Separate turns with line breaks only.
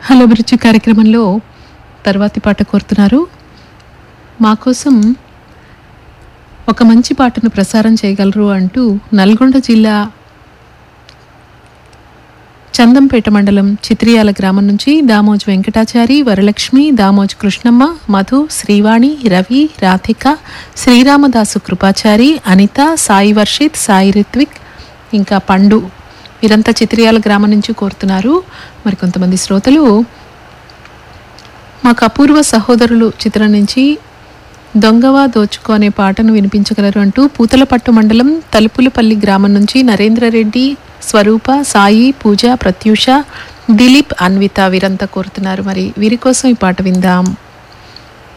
hello అభిరుచి కార్యక్రమంలో తర్వాతి పాట కోరుతున్నారు మా కోసం ఒక మంచి పాటను ప్రసారం చేయగలరు అంటూ నల్గొండ జిల్లా చందంపేట మండలం చిత్రియాల గ్రామం నుంచి దామోజ్ వెంకటాచారి వరలక్ష్మి దామోజ్ కృష్ణమ్మ మధు శ్రీవాణి రవి రాధిక శ్రీరామదాసు కృపాచారి అనిత సాయి వర్షిత్ సాయి రిత్విక్ ఇంకా పండు వీరంతా చిత్రియాల గ్రామం నుంచి కోరుతున్నారు మరి కొంతమంది శ్రోతలు మాకు అపూర్వ సహోదరులు చిత్రం నుంచి దొంగవా దోచుకో అనే పాటను వినిపించగలరు అంటూ పూతలపట్టు మండలం తలుపులపల్లి గ్రామం నుంచి నరేంద్రరెడ్డి స్వరూప సాయి పూజ ప్రత్యూష దిలీప్ అన్విత వీరంతా కోరుతున్నారు మరి వీరి కోసం ఈ పాట విందాం